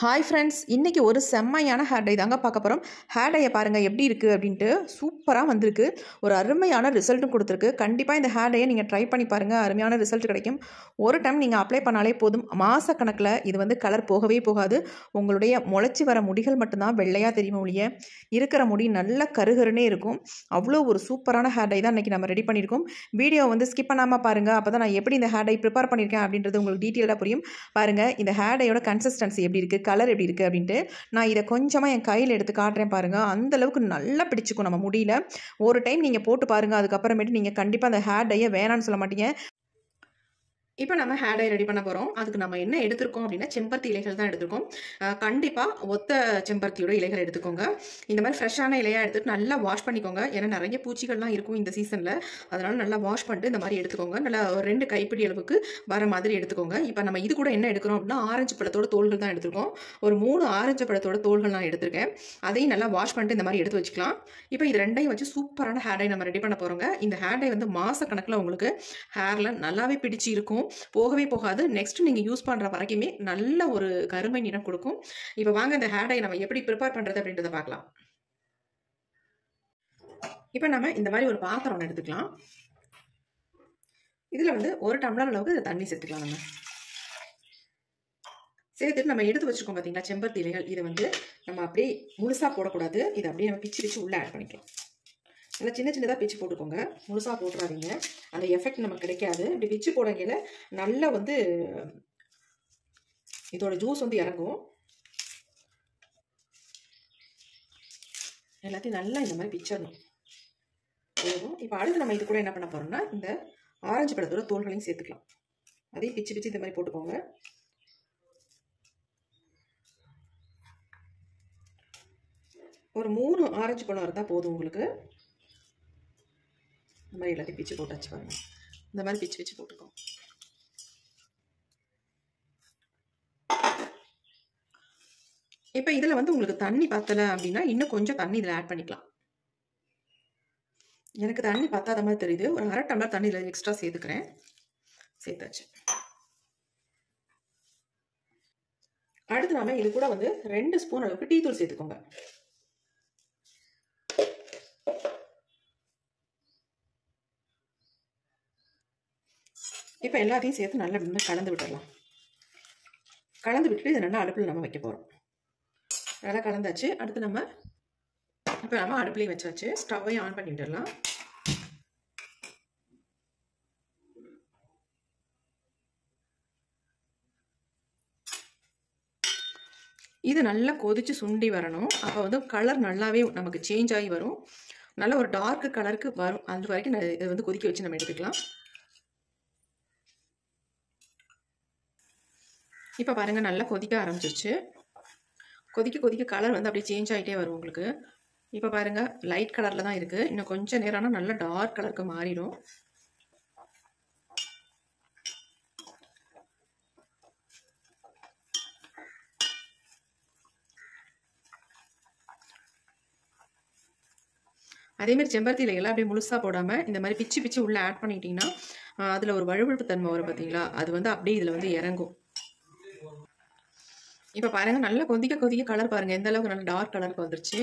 hi friends இன்றைக்கி ஒரு செம்மையான ஹேர் டை தாங்க பார்க்க போகிறோம் ஹேர் டையை பாருங்கள் எப்படி இருக்குது அப்படின்ட்டு சூப்பராக வந்திருக்கு ஒரு அருமையான ரிசல்ட்டும் கொடுத்துருக்கு கண்டிப்பாக இந்த ஹேர் டையை நீங்கள் ட்ரை பண்ணி பாருங்கள் அருமையான ரிசல்ட் கிடைக்கும் ஒரு டைம் நீங்கள் அப்ளை பண்ணாலே போதும் மாதக்கணக்கில் இது வந்து கலர் போகவே போகாது உங்களுடைய முளைச்சி வர முடிகள் மட்டும்தான் வெள்ளையாக தெரியும் ஒழிய இருக்கிற முடி நல்ல கருகருன்னே இருக்கும் அவ்வளோ ஒரு சூப்பரான ஹேர் டை தான் இன்றைக்கி நம்ம ரெடி பண்ணியிருக்கோம் வீடியோ வந்து ஸ்கிப் பண்ணாமல் பாருங்கள் அப்போ தான் நான் எப்படி இந்த ஹேர் டை ப்ரிப்பேர் பண்ணியிருக்கேன் அப்படின்றது உங்களுக்கு டீட்டெயிலாக புரியும் பாருங்கள் இந்த ஹேர் டையோட கன்சிஸ்டன்சி எப்படி இருக்குது கலர் எப்படி இருக்குது அப்படின்ட்டு நான் இதை கொஞ்சமாக என் கையில் எடுத்து காட்டுறேன் பாருங்கள் அந்த அளவுக்கு நல்லா பிடிச்சிக்கும் நம்ம முடியல ஒரு டைம் நீங்கள் போட்டு பாருங்கள் அதுக்கப்புறமேட்டு நீங்கள் கண்டிப்பாக அந்த ஹேர் டையை வேணான்னு சொல்ல மாட்டீங்க இப்போ நம்ம ஹேர் டை ரெடி பண்ண போகிறோம் அதுக்கு நம்ம என்ன எடுத்திருக்கோம் அப்படின்னா செம்பருத்தி இலைகள் தான் எடுத்திருக்கோம் கண்டிப்பாக ஒத்த செம்பருத்தியோட இலைகள் எடுத்துக்கோங்க இந்த மாதிரி ஃப்ரெஷ்ஷான இலையாக எடுத்துட்டு நல்லா வாஷ் பண்ணிக்கோங்க ஏன்னா நிறைய பூச்சிகள்லாம் இருக்கும் இந்த சீசனில் அதனால் நல்லா வாஷ் பண்ணிட்டு இந்த மாதிரி எடுத்துக்கோங்க நல்லா ஒரு ரெண்டு கைப்பிடி அளவுக்கு வர மாதிரி எடுத்துக்கோங்க இப்போ நம்ம இது கூட என்ன எடுக்கிறோம் அப்படின்னா ஆரஞ்சு பழத்தோட தோள்கள் தான் எடுத்துருக்கோம் ஒரு மூணு ஆரஞ்சு பழத்தோட தோள்கள் நான் எடுத்திருக்கேன் அதையும் நல்லா வாஷ் பண்ணிட்டு இந்த மாதிரி எடுத்து வச்சுக்கலாம் இப்போ இது ரெண்டையும் வச்சு சூப்பரான ஹேர் டை நம்ம ரெடி பண்ண போகிறோங்க இந்த ஹேர் டை வந்து மாத கணக்கில் உங்களுக்கு ஹேரில் நல்லாவே பிடிச்சி இருக்கும் போகவே போகாது நெக்ஸ்ட் நீங்கள் யூஸ் பண்ணுற வரைக்குமே நல்ல ஒரு கருமை நிறம் கொடுக்கும் இப்போ வாங்க இந்த ஹேர் டை நம்ம எப்படி ப்ரிப்பேர் பண்ணுறது அப்படின்றத பார்க்கலாம் இப்போ நம்ம இந்த மாதிரி ஒரு பாத்திரம் ஒன்று எடுத்துக்கலாம் இதில் வந்து ஒரு டம்ளர் அளவுக்கு தண்ணி சேர்த்துக்கலாம் நம்ம சேர்த்துட்டு நம்ம எடுத்து வச்சுருக்கோம் பார்த்தீங்களா செம்பருத்தி இலைகள் இதை வந்து நம்ம அப்படியே முழுசாக போடக்கூடாது இதை அப்படியே நம்ம பிச்சு பிச்சு உள்ளே ஆட் பண்ணிக்கலாம் நல்லா சின்ன சின்னதாக பிச்சு போட்டுக்கோங்க முழுசாக போட்டுறாதீங்க அந்த எஃபெக்ட் நமக்கு கிடைக்காது இப்படி பிச்சு போடங்கில நல்லா வந்து இதோட ஜூஸ் வந்து இறங்கும் எல்லாத்தையும் நல்லா இந்த மாதிரி பிச்சிடணும் போதும் இப்போ அடுத்து நம்ம இது கூட என்ன பண்ண போகிறோம்னா இந்த ஆரஞ்சு பழத்தோட தோள்களையும் சேர்த்துக்கலாம் அதையும் பிச்சு பிச்சு இந்த மாதிரி போட்டுக்கோங்க ஒரு மூணு ஆரஞ்சு பழம் இருந்தால் போதும் உங்களுக்கு இந்த மாதிரி எல்லாத்தையும் பிச்சு போட்டாச்சு பாருங்க இந்த மாதிரி பிச்சு பிச்சு போட்டுக்கோ இப்போ இதில் வந்து உங்களுக்கு தண்ணி பத்தலை அப்படின்னா இன்னும் கொஞ்சம் தண்ணி இதில் ஆட் பண்ணிக்கலாம் எனக்கு தண்ணி பத்தாத மாதிரி தெரியுது ஒரு அரை டம்ளர் தண்ணி இதில் எக்ஸ்ட்ரா சேர்த்துக்கிறேன் சேர்த்தாச்சு அடுத்து நாம இது கூட வந்து ரெண்டு ஸ்பூன் அளவுக்கு டீ தூள் சேர்த்துக்கோங்க இப்போ எல்லாத்தையும் சேர்த்து நல்லா இந்த கலந்து விட்டுடலாம் கலந்து விட்டுட்டு இதை நல்லா அடுப்பில் நம்ம வைக்க போகிறோம் நல்லா கலந்தாச்சு அடுத்து நம்ம இப்போ நம்ம அடுப்புலையும் வச்சாச்சு ஸ்டவ்வையும் ஆன் பண்ணி விட்டுடலாம் இது நல்லா கொதித்து சுண்டி வரணும் அப்போ வந்து கலர் நல்லாவே நமக்கு சேஞ்ச் ஆகி வரும் நல்ல ஒரு டார்க் கலருக்கு வரும் அது வரைக்கும் இதை வந்து கொதிக்க வச்சு நம்ம எடுத்துக்கலாம் இப்போ பாருங்கள் நல்லா கொதிக்க ஆரம்பிச்சிருச்சு கொதிக்க கொதிக்க கலர் வந்து அப்படியே சேஞ்ச் ஆகிட்டே வரும் உங்களுக்கு இப்போ பாருங்கள் லைட் கலரில் தான் இருக்குது இன்னும் கொஞ்சம் நேரம்னா நல்லா டார்க் கலருக்கு மாறிடும் அதேமாதிரி செம்பருத்தி இலைகளை அப்படியே முழுசாக போடாமல் இந்த மாதிரி பிச்சு பிச்சு உள்ளே ஆட் பண்ணிட்டீங்கன்னா அதில் ஒரு வழுவழுப்பு தன்மை வரும் பார்த்தீங்களா அது வந்து அப்படியே இதில் வந்து இறங்கும் இப்போ பாருங்கள் நல்லா கொதிக்க கொதிக்க கலர் பாருங்கள் எந்த அளவுக்கு நல்லா டார்க் கலருக்கு வந்துருச்சு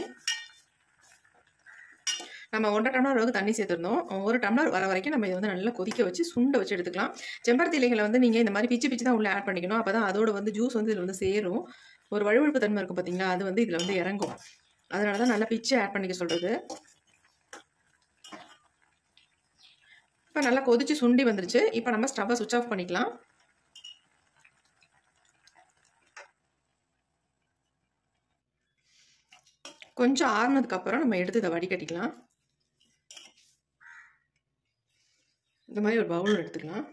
நம்ம ஒன்றரை டம்ளர் அளவுக்கு தண்ணி சேர்த்துருந்தோம் ஒரு டம்ளர் வர வரைக்கும் நம்ம இதை வந்து நல்லா கொதிக்க வச்சு சுண்டை வச்சு எடுத்துக்கலாம் செம்பருத்தி இலைகளை வந்து நீங்கள் இந்த மாதிரி பிச்சு பிச்சு தான் உள்ளே ஆட் பண்ணிக்கணும் அப்போ தான் அதோட வந்து ஜூஸ் வந்து இதில் வந்து சேரும் ஒரு வழுவழுப்பு தன்மை இருக்கும் பார்த்தீங்களா அது வந்து இதில் வந்து இறங்கும் அதனால தான் நல்லா பிச்சு ஆட் பண்ணிக்க சொல்கிறது இப்போ நல்லா கொதிச்சு சுண்டி வந்துருச்சு இப்போ நம்ம ஸ்டவ்வை சுவிச் ஆஃப் பண்ணிக்கலாம் கொஞ்சம் ஆறுனதுக்கப்புறம் நம்ம எடுத்து இதை வடிகட்டிக்கலாம் இந்த மாதிரி ஒரு பவுல் எடுத்துக்கலாம்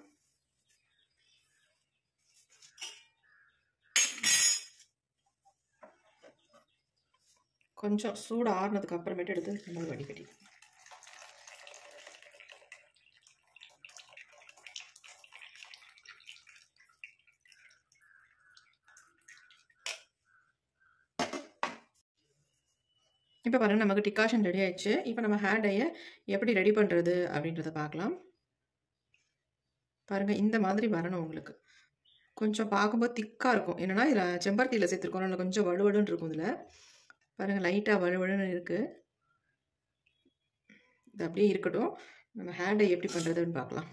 கொஞ்சம் சூடு ஆறுனதுக்கு அப்புறமேட்டு எடுத்து இந்த மாதிரி வடிகட்டிக்கலாம் இப்போ பாருங்கள் நமக்கு டிகாஷன் ரெடி ஆயிடுச்சு இப்போ நம்ம ஹேர் டையை எப்படி ரெடி பண்ணுறது அப்படின்றத பார்க்கலாம் பாருங்கள் இந்த மாதிரி வரணும் உங்களுக்கு கொஞ்சம் பார்க்கும்போது திக்காக இருக்கும் என்னென்னா இதில் செம்பருத்தியில் சேர்த்துருக்கோம் அதில் கொஞ்சம் வலுவலுன்னு இருக்கும் இதில் பாருங்கள் லைட்டாக வலுவலுன்னு இருக்குது இது அப்படியே இருக்கட்டும் நம்ம ஹேண்டை எப்படி பண்ணுறதுன்னு பார்க்கலாம்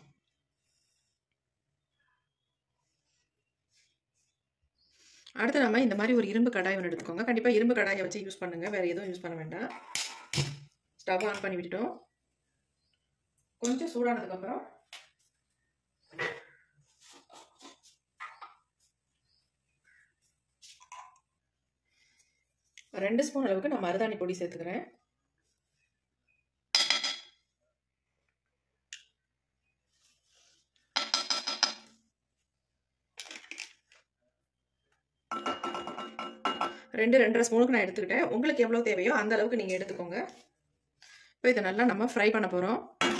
அடுத்து நம்ம இந்த மாதிரி ஒரு இரும்பு கடாய் ஒன்று எடுத்துக்கோங்க கண்டிப்பாக இரும்பு கடாயை வச்சு யூஸ் பண்ணுங்கள் வேறு எதுவும் யூஸ் பண்ண வேண்டாம் ஸ்டவ் ஆன் பண்ணி விட்டுட்டோம் கொஞ்சம் சூடானதுக்கப்புறம் ரெண்டு ஸ்பூன் அளவுக்கு நான் மருதாணி பொடி சேர்த்துக்கிறேன் ரெண்டு ரெண்டரை ஸ்பூனுக்கு நான் எடுத்துக்கிட்டேன் உங்களுக்கு எவ்வளோ தேவையோ அந்த அளவுக்கு நீங்கள் எடுத்துக்கோங்க இப்போ இதை நல்லா நம்ம ஃப்ரை பண்ண போகிறோம்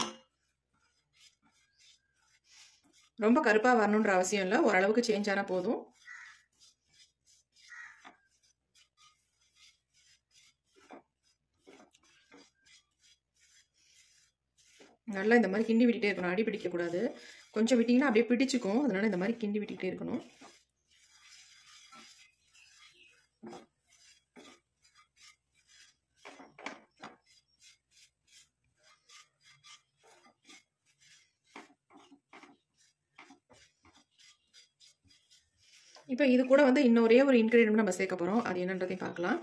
ரொம்ப கருப்பாக வரணுன்ற அவசியம் இல்லை ஓரளவுக்கு சேஞ்ச் ஆனால் போதும் நல்லா இந்த மாதிரி கிண்டி விட்டுட்டே இருக்கணும் அடி பிடிக்கக்கூடாது கொஞ்சம் விட்டிங்கன்னா அப்படியே பிடிச்சிக்கும் அதனால இந்த மாதிரி கிண்டி விட்டுக்கிட்டே இருக்கணும் இப்போ இது கூட வந்து இன்னொரே ஒரு இன்க்ரீடியன்ட் நம்ம சேர்க்க போகிறோம் அது என்னன்றதையும் பார்க்கலாம்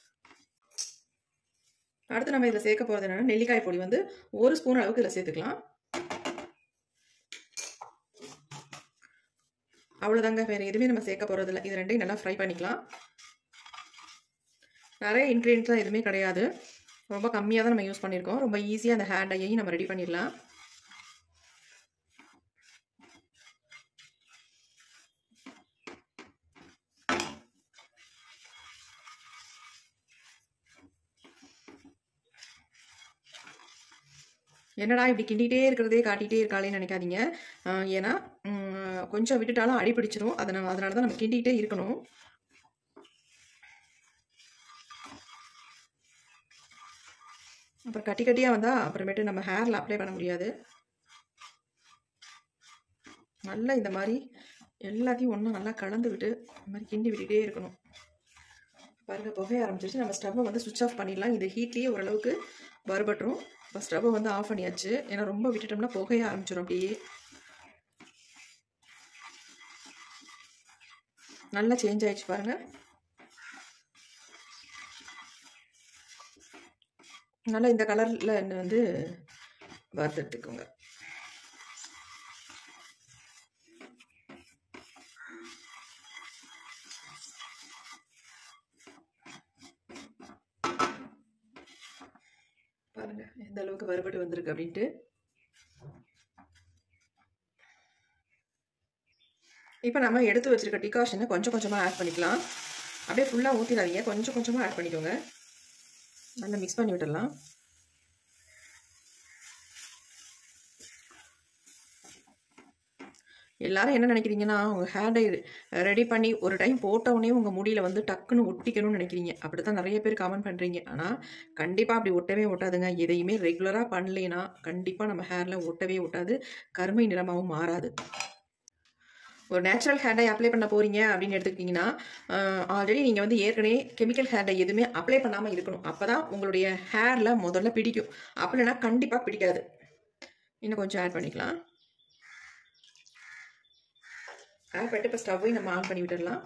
அடுத்து நம்ம இதில் சேர்க்க போகிறது என்னென்னா நெல்லிக்காய் பொடி வந்து ஒரு ஸ்பூன் அளவுக்கு இதில் சேர்த்துக்கலாம் அவ்வளோதாங்க வேறு எதுவுமே நம்ம சேர்க்க போகிறதில்ல இது ரெண்டையும் நல்லா ஃப்ரை பண்ணிக்கலாம் நிறைய இன்க்ரீடியன்ட்லாம் எதுவுமே கிடையாது ரொம்ப கம்மியாக தான் நம்ம யூஸ் பண்ணியிருக்கோம் ரொம்ப ஈஸியாக அந்த ஹேர் டையையும் நம்ம ரெடி பண்ணிடலாம் என்னடா இப்படி கிண்டிகிட்டே இருக்கிறதே காட்டிகிட்டே இருக்காளேன்னு நினைக்காதீங்க ஏன்னா கொஞ்சம் விட்டுட்டாலும் அடி பிடிச்சிரும் அதனால் அதனால தான் நம்ம கிண்டிகிட்டே இருக்கணும் அப்புறம் கட்டி கட்டியாக வந்தால் அப்புறமேட்டு நம்ம ஹேரில் அப்ளை பண்ண முடியாது நல்லா இந்த மாதிரி எல்லாத்தையும் ஒன்றும் நல்லா கலந்து விட்டு இந்த மாதிரி கிண்டி விட்டுகிட்டே இருக்கணும் பாருங்கள் புகைய ஆரம்பிச்சிருச்சு நம்ம ஸ்டவ்வை வந்து சுவிட்ச் ஆஃப் பண்ணிடலாம் இது ஹீட்லேயே ஓரளவுக்கு வறுபட்டுரும் இப்போ ஸ்டவ்வை வந்து ஆஃப் பண்ணியாச்சு ஏன்னா ரொம்ப விட்டுட்டோம்னா புகைய ஆரம்பிச்சிடும் அப்படியே நல்லா சேஞ்ச் ஆயிடுச்சு பாருங்கள் நல்லா இந்த கலரில் வந்து வறுத்தெடுத்துக்கோங்க பாருங்க எந்த அளவுக்கு வறுபட்டு வந்திருக்கு அப்படின்ட்டு இப்போ நம்ம எடுத்து வச்சிருக்க டிகாஷனை கொஞ்சம் கொஞ்சமாக ஆட் பண்ணிக்கலாம் அப்படியே ஃபுல்லாக ஊற்றிடாதீங்க கொஞ்சம் கொஞ்சமாக ஆட் பண்ணிக்கோங்க நல்லா மிக்ஸ் பண்ணி விட்டுடலாம் எல்லாரும் என்ன நினைக்கிறீங்கன்னா உங்கள் ஹேர் டை ரெடி பண்ணி ஒரு டைம் போட்டவுடனே உங்கள் முடியில் வந்து டக்குன்னு ஒட்டிக்கணும்னு நினைக்கிறீங்க அப்படி தான் நிறைய பேர் கமெண்ட் பண்ணுறீங்க ஆனால் கண்டிப்பாக அப்படி ஒட்டவே ஒட்டாதுங்க எதையுமே ரெகுலராக பண்ணலைன்னா கண்டிப்பாக நம்ம ஹேரில் ஒட்டவே ஒட்டாது கருமை நிறமாகவும் மாறாது ஒரு நேச்சுரல் ஹேர் டை அப்ளை பண்ண போகிறீங்க அப்படின்னு எடுத்துக்கிட்டிங்கன்னா ஆல்ரெடி நீங்கள் வந்து ஏற்கனவே கெமிக்கல் ஹேர் டை எதுவுமே அப்ளை பண்ணாமல் இருக்கணும் அப்போ தான் உங்களுடைய ஹேரில் முதல்ல பிடிக்கும் அப்படின்னா கண்டிப்பாக பிடிக்காது இன்னும் கொஞ்சம் ஆட் பண்ணிக்கலாம் ஆட் பண்ணிட்டு இப்போ ஸ்டவ்வையும் நம்ம ஆன் பண்ணி விட்டுடலாம்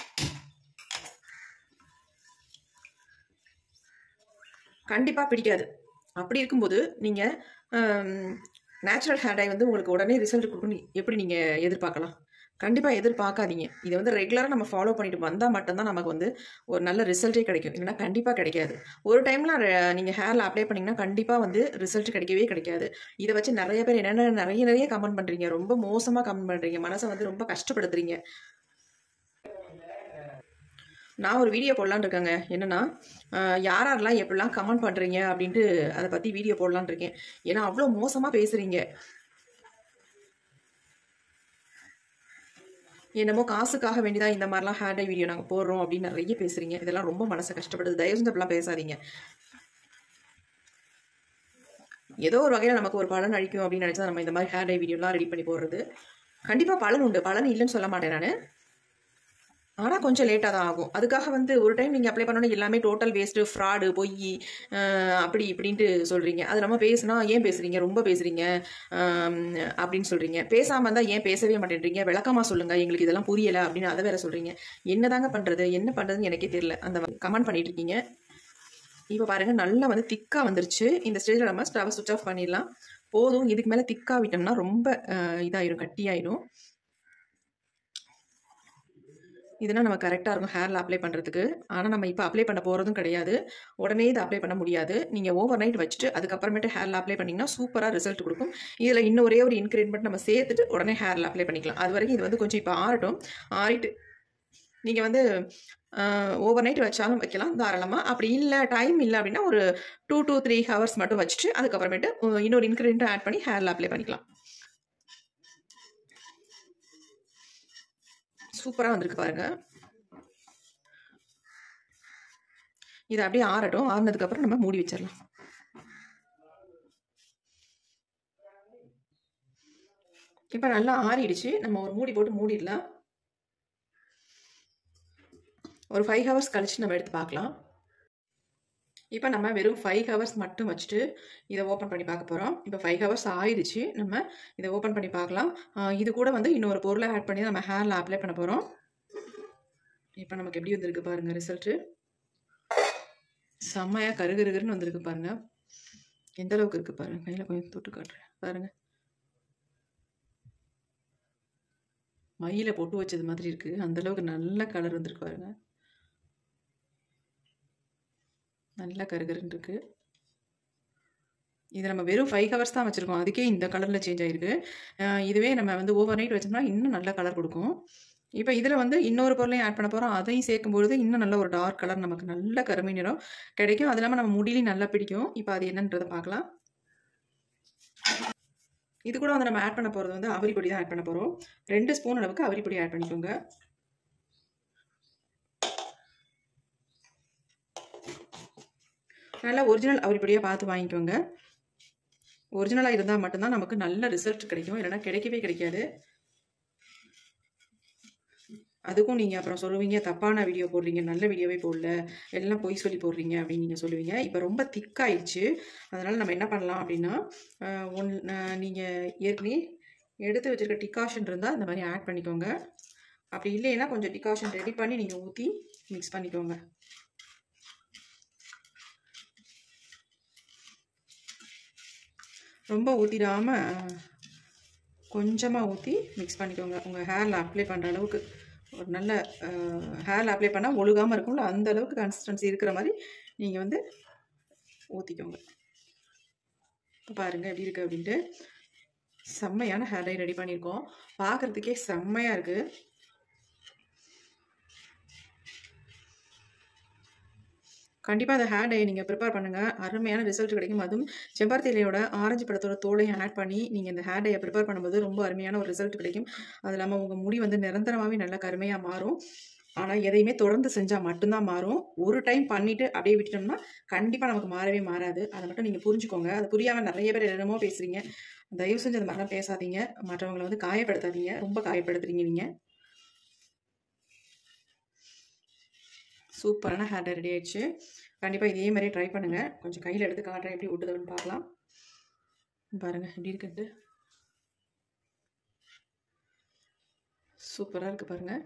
கண்டிப்பாக பிடிக்காது அப்படி இருக்கும்போது நீங்கள் நேச்சுரல் ஹேர் டை வந்து உங்களுக்கு உடனே ரிசல்ட் கொடுக்கணும் எப்படி நீங்கள் எதிர்பார்க்கலாம் கண்டிப்பாக எதிர்பார்க்காதீங்க இதை வந்து ரெகுலராக நம்ம ஃபாலோ பண்ணிட்டு வந்தால் மட்டும்தான் நமக்கு வந்து ஒரு நல்ல ரிசல்ட்டே கிடைக்கும் இல்லைன்னா கண்டிப்பாக கிடைக்காது ஒரு டைமில் நீங்கள் ஹேரில் அப்ளை பண்ணிங்கன்னா கண்டிப்பாக வந்து ரிசல்ட் கிடைக்கவே கிடைக்காது இதை வச்சு நிறைய பேர் என்னென்ன நிறைய நிறைய கமெண்ட் பண்ணுறீங்க ரொம்ப மோசமாக கமெண்ட் பண்ணுறீங்க மனசை வந்து ரொம்ப கஷ்டப்படுத்துறீங்க நான் ஒரு வீடியோ போடலான்னு இருக்கேங்க என்னென்னா யார் யாரெல்லாம் எப்படிலாம் கமெண்ட் பண்ணுறீங்க அப்படின்ட்டு அதை பற்றி வீடியோ போடலான்னு இருக்கேன் ஏன்னா அவ்வளோ மோசமாக பேசுகிறீங்க என்னமோ காசுக்காக வேண்டிதான் இந்த மாதிரிலாம் ஹேர் டை வீடியோ நாங்கள் போடுறோம் அப்படின்னு நிறைய பேசுகிறீங்க இதெல்லாம் ரொம்ப மனசை கஷ்டப்படுது தயவு செஞ்சு அப்படிலாம் பேசாதீங்க ஏதோ ஒரு வகையில் நமக்கு ஒரு பலன் அழிக்கும் அப்படின்னு நினச்சா நம்ம இந்த மாதிரி ஹேர் டை வீடியோலாம் ரெடி பண்ணி போடுறது கண்டிப்பாக பலன் உண்டு பலன் இல்லைன்னு சொல்ல மாட்டேன் நான் ஆனால் கொஞ்சம் லேட்டாக தான் ஆகும் அதுக்காக வந்து ஒரு டைம் நீங்கள் அப்ளை பண்ணணும் எல்லாமே டோட்டல் வேஸ்ட்டு ஃப்ராடு பொய் அப்படி இப்படின்ட்டு சொல்கிறீங்க அது நம்ம பேசுனா ஏன் பேசுகிறீங்க ரொம்ப பேசுகிறீங்க அப்படின்னு சொல்கிறீங்க பேசாமல் இருந்தால் ஏன் பேசவே மாட்டேன்றீங்க விளக்கமாக சொல்லுங்கள் எங்களுக்கு இதெல்லாம் புரியலை அப்படின்னு அதை வேற சொல்கிறீங்க என்னதாங்க பண்ணுறது என்ன பண்ணுறதுன்னு எனக்கே தெரியல அந்த கமெண்ட் பண்ணிட்டு இருக்கீங்க இப்போ பாருங்கள் நல்லா வந்து திக்காக வந்துருச்சு இந்த ஸ்டேஜில் நம்ம ஸ்டவ் சுவிச் ஆஃப் பண்ணிடலாம் போதும் இதுக்கு மேலே திக்காக விட்டோம்னா ரொம்ப அஹ், இதாயிரும் கட்டியாயிரும் இதெல்லாம் நம்ம கரெக்டாக இருக்கும் ஹேரில் அப்ளை பண்ணுறதுக்கு ஆனால் நம்ம இப்போ அப்ளை பண்ண போகிறதும் கிடையாது உடனே இதை அப்ளை பண்ண முடியாது நீங்கள் ஓவர் நைட் வச்சுட்டு அதுக்கப்புறமேட்டு ஹேரில் அப்ளை பண்ணிங்கன்னா சூப்பராக ரிசல்ட் கொடுக்கும் இதில் இன்னும் ஒரே ஒரு இன்க்ரீடியன்ட் நம்ம சேர்த்துட்டு உடனே ஹேரில் அப்ளை பண்ணிக்கலாம் அது வரைக்கும் இது வந்து கொஞ்சம் இப்போ ஆறட்டும் ஆறிட்டு நீங்கள் வந்து ஓவர் நைட் வச்சாலும் வைக்கலாம் தாராளமாக அப்படி இல்லை டைம் இல்லை அப்படின்னா ஒரு டூ டூ த்ரீ ஹவர்ஸ் மட்டும் வச்சுட்டு அதுக்கப்புறமேட்டு அஹ், இன்னொரு இன்க்ரீடியண்ட்டும் ஆட் பண்ணி ஹேரில் அப்ளை பண்ணிக்கலாம் சூப்பராக வந்திருக்கு பாருங்க இது அப்படியே ஆறட்டும் ஆறுனதுக்கப்புறம் நம்ம மூடி வச்சிடலாம் இப்போ நல்லா ஆறிடுச்சு நம்ம ஒரு மூடி போட்டு மூடிடலாம் ஒரு ஃபைவ் ஹவர்ஸ் கழிச்சு நம்ம எடுத்து பார்க்கலாம் இப்போ நம்ம வெறும் ஃபைவ் ஹவர்ஸ் மட்டும் வச்சுட்டு இதை ஓப்பன் பண்ணி பார்க்க போகிறோம் இப்போ ஃபைவ் ஹவர்ஸ் ஆயிடுச்சு நம்ம இதை ஓப்பன் பண்ணி பார்க்கலாம் ஆஹ் இது கூட வந்து இன்னொரு பொருளை ஆட் பண்ணி நம்ம ஹேரில் அப்ளை பண்ண போகிறோம் இப்போ நமக்கு எப்படி வந்திருக்கு பாருங்கள் ரிசல்ட்டு செம்மையாக கருகருகருன்னு வந்திருக்கு பாருங்கள் எந்த அளவுக்கு இருக்குது பாருங்கள் கையில் கொஞ்சம் தொட்டு காட்டுறேன் பாருங்கள் மையில் பொட்டு வச்சது மாதிரி இருக்குது அந்த அளவுக்கு நல்ல கலர் வந்திருக்கு பாருங்கள் நல்ல கருகருன்னு இருக்கு இது நம்ம வெறும் ஃபைவ் ஹவர்ஸ் தான் வச்சுருக்கோம் அதுக்கே இந்த கலரில் சேஞ்ச் ஆகிருக்கு அஹ் இதுவே நம்ம வந்து ஓவர் நைட் வச்சோம்னா இன்னும் நல்ல கலர் கொடுக்கும் இப்போ இதில் வந்து இன்னொரு பொருளையும் ஆட் பண்ண போகிறோம் அதையும் சேர்க்கும் பொழுது இன்னும் நல்ல ஒரு டார்க் கலர் நமக்கு நல்ல கருமை நிறம் கிடைக்கும் அது இல்லாமல் நம்ம முடியிலையும் நல்லா பிடிக்கும் இப்போ அது என்னன்றதை பார்க்கலாம் இது கூட வந்து நம்ம ஆட் பண்ண போகிறது வந்து அவரி பொடி தான் ஆட் பண்ண போகிறோம் ரெண்டு ஸ்பூன் அளவுக்கு அவரி பொடி ஆட் பண்ணிக்கோங்க நல்லா ஒரிஜினல் அவரிப்படியாக பார்த்து வாங்கிக்கோங்க ஒரிஜினலாக இருந்தால் மட்டும்தான் நமக்கு நல்ல ரிசல்ட் கிடைக்கும் இல்லைன்னா கிடைக்கவே கிடைக்காது அதுக்கும் நீங்கள் அப்புறம் சொல்லுவீங்க தப்பான வீடியோ போடுறீங்க நல்ல வீடியோவே போடல எல்லாம் பொய் சொல்லி போடுறீங்க அப்படின்னு நீங்கள் சொல்லுவீங்க இப்போ ரொம்ப திக்காயிடுச்சு அதனால் நம்ம என்ன பண்ணலாம் அப்படின்னா ஒன் நீங்கள் ஏற்கனவே எடுத்து வச்சுருக்க டிகாஷன் இருந்தால் இந்த மாதிரி ஆட் பண்ணிக்கோங்க அப்படி இல்லைன்னா கொஞ்சம் டிகாஷன் ரெடி பண்ணி நீங்கள் ஊற்றி மிக்ஸ் பண்ணிக்கோங்க ரொம்ப ஊற்றிடாமல் கொஞ்சமாக ஊற்றி மிக்ஸ் பண்ணிக்கோங்க உங்கள் ஹேரில் அப்ளை பண்ணுற அளவுக்கு ஒரு நல்ல ஹேரில் அப்ளை பண்ணால் ஒழுகாமல் இருக்கும்ல அந்த அளவுக்கு கன்சிஸ்டன்சி இருக்கிற மாதிரி நீங்கள் வந்து ஊற்றிக்கோங்க இப்போ பாருங்கள் எப்படி இருக்குது அப்படின்ட்டு செம்மையான ஹேர் டை ரெடி பண்ணியிருக்கோம் பார்க்குறதுக்கே செம்மையாக இருக்குது கண்டிப்பாக அந்த ஹேர் டை நீங்கள் ப்ரிப்பேர் பண்ணுங்கள் அருமையான ரிசல்ட் கிடைக்கும் அதுவும் செம்பருத்தி இலையோட ஆரஞ்சு பழத்தோட தோலையும் ஆட் பண்ணி நீங்கள் இந்த ஹேர் டையை ப்ரிப்பேர் பண்ணும்போது ரொம்ப அருமையான ஒரு ரிசல்ட் கிடைக்கும் அது இல்லாமல் உங்கள் முடி வந்து நிரந்தரமாகவே நல்ல கருமையாக மாறும் ஆனால் எதையுமே தொடர்ந்து செஞ்சால் மட்டும்தான் மாறும் ஒரு டைம் பண்ணிவிட்டு அப்படியே விட்டுட்டோம்னா கண்டிப்பாக நமக்கு மாறவே மாறாது அதை மட்டும் நீங்கள் புரிஞ்சுக்கோங்க அது புரியாமல் நிறைய பேர் என்னமோ பேசுகிறீங்க தயவு செஞ்சு அந்த மாதிரிலாம் பேசாதீங்க மற்றவங்களை வந்து காயப்படுத்தாதீங்க ரொம்ப காயப்படுத்துறீங்க நீங்கள் சூப்பரான ஹேர் டை ரெடி ஆயிடுச்சு கண்டிப்பாக இதே மாதிரியே ட்ரை பண்ணுங்கள் கொஞ்சம் கையில் எடுத்து காட்டுறேன் எப்படி விட்டுதுன்னு பார்க்கலாம் பாருங்கள் எப்படி இருக்குன்ட்டு சூப்பராக இருக்குது பாருங்கள்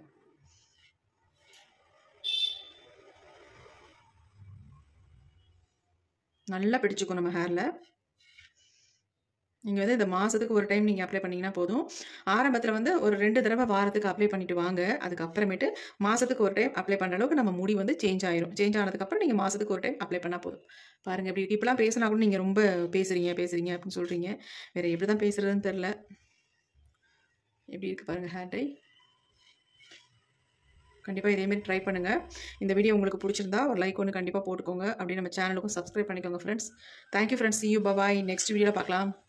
நல்லா பிடிச்சிக்கும் நம்ம ஹேரில் நீங்கள் வந்து இந்த மாதத்துக்கு ஒரு டைம் நீங்கள் அப்ளை பண்ணிங்கன்னா போதும் ஆரம்பத்தில் வந்து ஒரு ரெண்டு தடவை வாரத்துக்கு அப்ளை பண்ணிட்டு வாங்க அதுக்கப்புறமேட்டு மாதத்துக்கு ஒரு டைம் அப்ளை பண்ணுற அளவுக்கு நம்ம முடி வந்து சேஞ்ச் ஆயிரும் சேஞ்ச் ஆனதுக்கப்புறம் நீங்கள் மாதத்துக்கு ஒரு டைம் அப்ளை பண்ணால் போதும் பாருங்கள் எப்படி இருக்கு இப்படிலாம் பேசினா கூட நீங்கள் ரொம்ப பேசுகிறீங்க பேசுகிறீங்க அப்படின்னு சொல்கிறீங்க வேறு எப்படி தான் பேசுகிறதுன்னு தெரில எப்படி இருக்குது பாருங்கள் ஹேர் டை கண்டிப்பாக இதேமாரி ட்ரை பண்ணுங்கள் இந்த வீடியோ உங்களுக்கு பிடிச்சிருந்தா ஒரு லைக் ஒன்று கண்டிப்பாக போட்டுக்கோங்க அப்படி நம்ம சேனலுக்கும் சப்ஸ்கிரைப் பண்ணிக்கோங்க friends thank you friends see you bye bye next வீடியோவில் பார்க்கலாம்